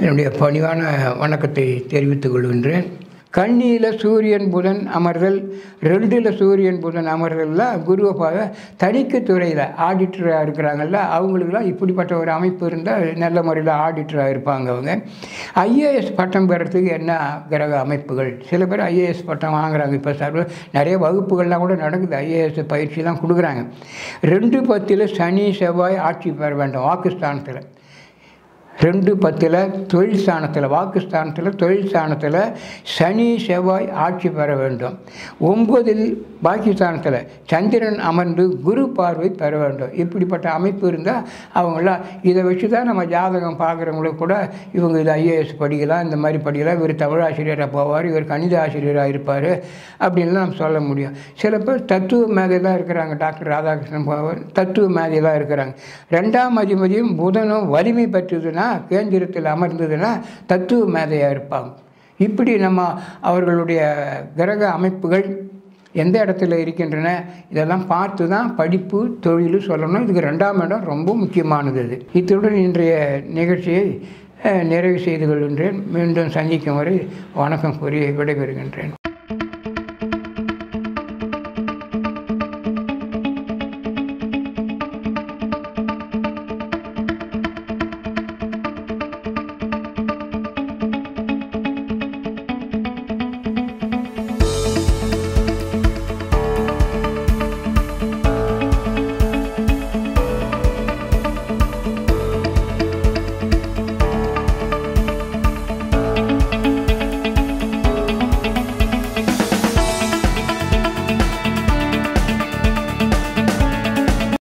என்னுடைய பணிவான வணக்கத்தை தெரிவித்துக் கொள்கின்றேன் கண்ணியில் சூரியன் புதன் அமர்தல் ரெண்டில் சூரியன் புதன் அமர்தலில் குருவை பார்க்க தணிக்கை துறையில் ஆடிட்டராக இருக்கிறாங்கல்ல அவங்களுக்குலாம் இப்படிப்பட்ட ஒரு அமைப்பு இருந்தால் நல்ல முறையில் ஆடிட்டராக இருப்பாங்க அவங்க ஐஏஎஸ் பட்டம் பெறத்துக்கு என்ன கிரக அமைப்புகள் சில பேர் ஐஏஎஸ் பட்டம் வாங்குறாங்க இப்போ சர்வ நிறைய வகுப்புகள்லாம் கூட நடக்குது ஐஏஎஸ் பயிற்சி தான் கொடுக்குறாங்க ரெண்டு பத்தில் சனி செவ்வாய் ஆட்சி பெற வேண்டும் வாக்குஸ்தானத்தில் ரெண்டு பத்தில் தொழில் ஸ்தானத்தில் வாக்கு ஸ்தானத்தில் தொழில் ஸ்தானத்தில் சனி செவ்வாய் ஆட்சி பெற வேண்டும் ஒன்பதில் பாகிஸ்தானத்தில் சந்திரன் அமர்ந்து குரு பார்வை பெற வேண்டும் இப்படிப்பட்ட அமைப்பு இருந்தால் அவங்களாம் இதை வச்சு தான் நம்ம ஜாதகம் பார்க்குறவங்களுக்கு கூட இவங்க இது ஐஏஎஸ் படிக்கலாம் இந்த மாதிரி படிக்கலாம் இவர் தமிழ் ஆசிரியராக போவார் இவர் கணித ஆசிரியராக இருப்பார் அப்படின்லாம் நம்ம சொல்ல முடியும் சில பேர் தத்துவ மேதையெல்லாம் இருக்கிறாங்க டாக்டர் ராதாகிருஷ்ணன் போவார் தத்துவ மேதையெல்லாம் இருக்கிறாங்க ரெண்டாம் அதிபதியும் புதனும் வலிமை பெற்றதுன்னா கேந்திரத்தில் அமர்ந்ததுன்னா தத்துவ மேதையாக இருப்பாங்க இப்படி நம்ம அவர்களுடைய கிரக அமைப்புகள் எந்த இடத்துல இருக்கின்றன இதெல்லாம் பார்த்து தான் படிப்பு தொழில் சொல்லணும் இதுக்கு ரெண்டாம் இடம் ரொம்ப முக்கியமானது இது இத்துடன் இன்றைய நிகழ்ச்சியை அஹ், நிறைவு செய்து கொள்கின்றேன் மீண்டும் சந்திக்கும் வரை வணக்கம் கூறி விடைபெறுகின்றேன்